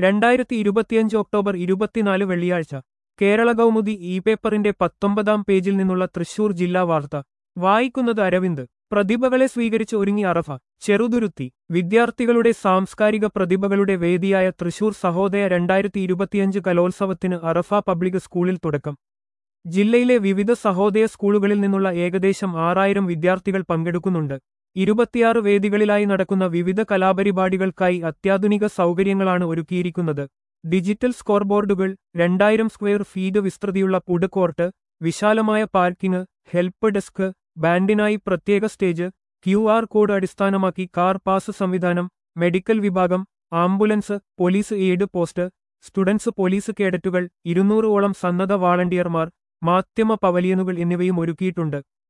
രണ്ടായിരത്തി ഇരുപത്തിയഞ്ച് ഒക്ടോബർ ഇരുപത്തിനാല് വെള്ളിയാഴ്ച കേരള കൗമുദി ഇ പേപ്പറിന്റെ പത്തൊമ്പതാം പേജിൽ നിന്നുള്ള തൃശൂർ ജില്ലാ വാർത്ത വായിക്കുന്നത് അരവിന്ദ് പ്രതിഭകളെ സ്വീകരിച്ച് ഒരുങ്ങി അറഫ ചെറുതുരുത്തി വിദ്യാർത്ഥികളുടെ സാംസ്കാരിക പ്രതിഭകളുടെ വേദിയായ തൃശൂർ സഹോദയ രണ്ടായിരത്തി ഇരുപത്തിയഞ്ച് കലോത്സവത്തിന് അറഫ പബ്ലിക് സ്കൂളിൽ തുടക്കം ജില്ലയിലെ വിവിധ സഹോദയ സ്കൂളുകളിൽ നിന്നുള്ള ഏകദേശം ആറായിരം വിദ്യാർത്ഥികൾ പങ്കെടുക്കുന്നുണ്ട് ഇരുപത്തിയാറ് വേദികളിലായി നടക്കുന്ന വിവിധ കലാപരിപാടികൾക്കായി അത്യാധുനിക സൗകര്യങ്ങളാണ് ഒരുക്കിയിരിക്കുന്നത് ഡിജിറ്റൽ സ്കോർബോർഡുകൾ രണ്ടായിരം സ്ക്വയർ ഫീറ്റ് വിസ്തൃതിയുള്ള ഫുഡ് കോർട്ട് വിശാലമായ പാർക്കിംഗ് ഹെൽപ്പ് ഡെസ്ക് ബാൻഡിനായി പ്രത്യേക സ്റ്റേജ് ക്യു ആർ കോഡ് അടിസ്ഥാനമാക്കി കാർ പാസ് സംവിധാനം മെഡിക്കൽ വിഭാഗം ambulance police aid post students police കേഡറ്റുകൾ ഇരുന്നൂറോളം സന്നദ്ധ വാളണ്ടിയർമാർ മാധ്യമ പവലിയനുകൾ എന്നിവയും ഒരുക്കിയിട്ടുണ്ട്